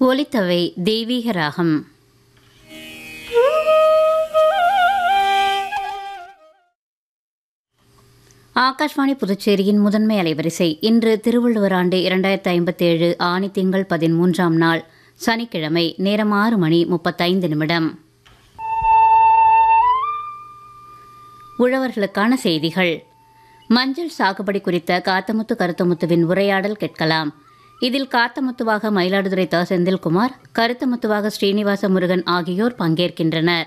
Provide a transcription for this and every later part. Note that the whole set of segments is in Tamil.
ஒலித்தவை தெய்வீக ராகம் ஆகாஷ்வாணி புதுச்சேரியின் முதன்மை அலைவரிசை இன்று திருவள்ளுவர் ஆண்டு இரண்டாயிரத்தி ஐம்பத்தேழு ஆணி திங்கள் பதிமூன்றாம் நாள் சனிக்கிழமை நேரம் ஆறு மணி முப்பத்தைந்து நிமிடம் உழவர்களுக்கான செய்திகள் மஞ்சள் சாகுபடி குறித்த காத்தமுத்து கருத்தமுத்துவின் உரையாடல் கேட்கலாம் இதில் காத்தமுத்துவாக மயிலாடுதுறை த செந்தில்குமார் கருத்தமுத்துவாக ஸ்ரீனிவாச முருகன் ஆகியோர் பங்கேற்கின்றனர்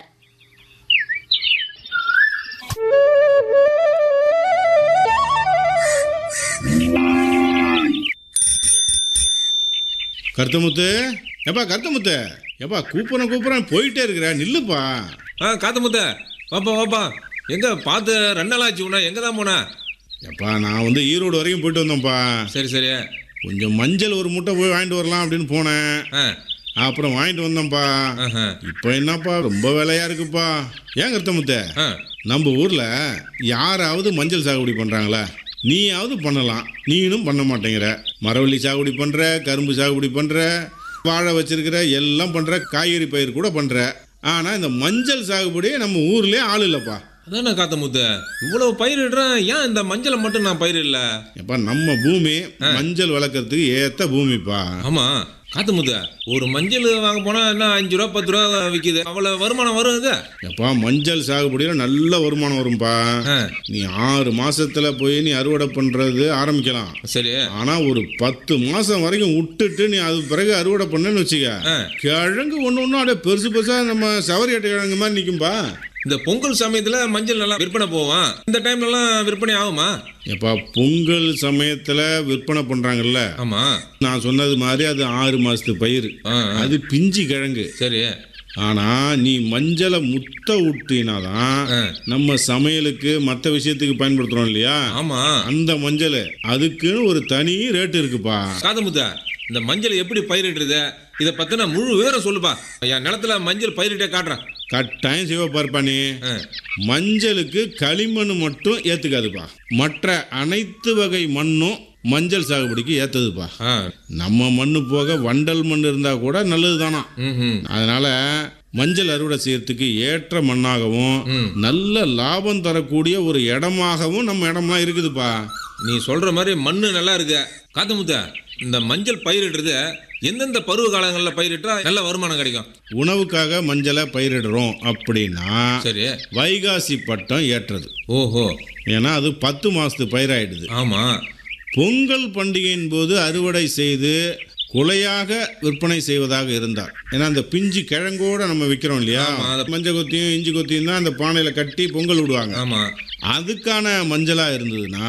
கருத்தமுத்து எப்பா கருத்தமுத்து எப்பா கூப்பிட்றேன் கூப்பிட்றேன் போயிட்டே இருக்கிற நில்லுப்பா ஆ காத்து முத்த வாப்பா வாப்பா எங்க பார்த்து ரெண்டு நாள் ஆச்சு உன்ன எங்க தான் போன எப்பா நான் வந்து ஈரோடு வரைக்கும் போயிட்டு வந்தேன்ப்பா சரி சரி கொஞ்சம் மஞ்சள் ஒரு முட்டை போய் வாங்கிட்டு வரலாம் அப்படின்னு போனேன் ஆ அப்புறம் வாங்கிட்டு வந்தேன்ப்பா ஆஹா. இப்போ என்னப்பா ரொம்ப விலையா இருக்குப்பா ஏன் கருத்தமுத்த ஆ நம்ம ஊரில் யாராவது மஞ்சள் சாகுபடி பண்ணுறாங்களா நீயாவது பண்ணலாம் நீனும் பண்ண மாட்டேங்கிற மரவள்ளி சாகுபடி பண்ணுற கரும்பு சாகுபடி பண்ணுற வாழை வச்சிருக்கிற எல்லாம் பண்ணுற காய்கறி பயிர் கூட பண்ணுற ஆனால் இந்த மஞ்சள் சாகுபடியே நம்ம ஊர்லேயே ஆள் இல்லைப்பா அதானே காத்த முத்த இவ்வளவு பயிரிடுறேன் ஏன் இந்த மஞ்சளை மட்டும் நான் பயிரிடல எப்பா நம்ம பூமி மஞ்சள் வளர்க்கறதுக்கு ஏற்ற பூமிப்பா ஆமா காத்து முத்த ஒரு மஞ்சள் வாங்க போனா என்ன அஞ்சு ரூபா பத்து ரூபா விக்குது அவ்வளவு வருமானம் வரும் இது எப்பா மஞ்சள் சாகுபடியில் நல்ல வருமானம் வரும்பா ஆ, நீ ஆறு மாசத்துல போய் நீ அறுவடை பண்றது ஆரம்பிக்கலாம் சரி ஆனா ஒரு பத்து மாசம் வரைக்கும் விட்டுட்டு நீ அது பிறகு அறுவடை பண்ணேன்னு வச்சுக்க ஆ, கிழங்கு ஒன்று ஒன்றும் அப்படியே பெருசு பெருசா நம்ம சவரி அட்டை கிழங்கு மாதிரி நிற்கும்பா இந்த பொங்கல் சமயத்துல மஞ்சள் நல்லா விற்பனை போவான் இந்த டைம்ல எல்லாம் விற்பனை ஆகுமா எப்பா பொங்கல் சமயத்துல விற்பனை பண்றாங்கல்ல ஆமா நான் சொன்னது மாதிரி அது ஆறு மாசத்து பயிர் ஆ, ஆ. அது பிஞ்சு கிழங்கு சரி ஆனா நீ மஞ்சளை முத்த விட்டினாதான் ஆ. நம்ம சமையலுக்கு மற்ற விஷயத்துக்கு பயன்படுத்துறோம் இல்லையா ஆமா அந்த மஞ்சள் அதுக்குன்னு ஒரு தனி ரேட் இருக்குப்பா காதமுத்தா இந்த மஞ்சள் எப்படி பயிரிடுறது இதை பத்தின முழு விவரம் சொல்லுப்பா என் நிலத்துல மஞ்சள் பயிரிட்டே காட்டுறேன் கட்டாயம் சிவப்பார்ப்பா நீ ஆ, மஞ்சளுக்கு களிமண் மட்டும் ஏத்துக்காதுப்பா மற்ற அனைத்து வகை மண்ணும் மஞ்சள் சாகுபடிக்கு ஏத்ததுப்பா ஆ, நம்ம மண்ணு போக வண்டல் மண் இருந்தா கூட நல்லது தானா ம்ஹும். அதனால மஞ்சள் அறுவடை செய்யறதுக்கு ஏற்ற மண்ணாகவும் ம். நல்ல லாபம் தரக்கூடிய ஒரு இடமாகவும் நம்ம இடம்லாம் இருக்குதுப்பா நீ சொல்ற மாதிரி மண்ணு நல்லா இருக்கு காத்தமுத்தா இந்த மஞ்சள் பயிரிடுறது எந்தெந்த பருவ காலங்களில் பயிரிட்டா நல்ல வருமானம் கிடைக்கும் உணவுக்காக மஞ்சளை பயிரிடுறோம் அப்படின்னா சரி வைகாசி பட்டம் ஏற்றது ஓஹோ ஏன்னா அது பத்து மாசத்து பயிராயிடுது ஆமா பொங்கல் பண்டிகையின் போது அறுவடை செய்து குலையாக விற்பனை செய்வதாக இருந்தார் ஏன்னா அந்த பிஞ்சு கிழங்கோட நம்ம விற்கிறோம் இல்லையா ஆமா, அத- மஞ்சள் கொத்தியும் இஞ்சி கொத்தியும் தான் அந்த பானையில கட்டி பொங்கல் விடுவாங்க ஆமா அதுக்கான மஞ்சளா இருந்ததுன்னா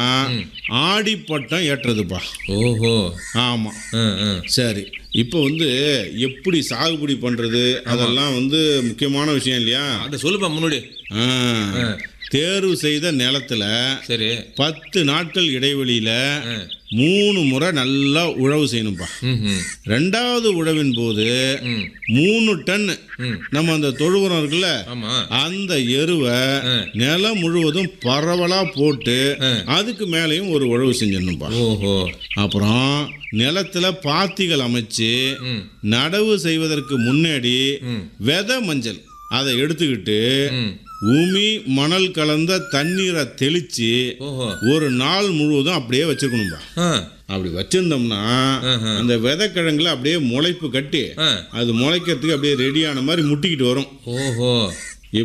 ஆடிப்பட்டம் ஏற்றதுப்பா ஓஹோ ஆமா ஆ, ஆ. சரி இப்போ வந்து எப்படி சாகுபடி பண்றது அதெல்லாம் வந்து முக்கியமான விஷயம் இல்லையா அதை சொல்லுப்பா முன்னாடி ஆ. தேர்வு செய்த நிலத்துல சரி பத்து நாட்கள் இடைவெளியில ஆ. மூணு முறை நல்லா உழவு செய்யணும்பா ம்ஹும். ரெண்டாவது உழவின் போது ம் மூணு டன் ம் நம்ம அந்த தொழு உரம் இருக்குல்ல ஆமா அந்த எருவை ஆ. நிலம் முழுவதும் பரவலா போட்டு ஆ. அதுக்கு மேலேயும் ஒரு உழவு செஞ்சிடணும்பா ஓஹோ அப்புறம் நிலத்துல பாத்திகள் அமைச்சு ம் நடவு செய்வதற்கு முன்னாடி ம் விதை மஞ்சள் அதை எடுத்துக்கிட்டு ம் உமி மணல் கலந்த தண்ணீரை தெளிச்சு ஓஹோ ஒரு நாள் முழுவதும் அப்படியே வச்சிருக்கணும்பா ஆ அப்படி வச்சிருந்தோம்னா ஆஹா. அந்த விதைக்கிழங்குல அப்படியே முளைப்பு கட்டி ஆ அது முளைக்கிறதுக்கு அப்படியே ரெடியான மாதிரி முட்டிக்கிட்டு வரும் ஓஹோ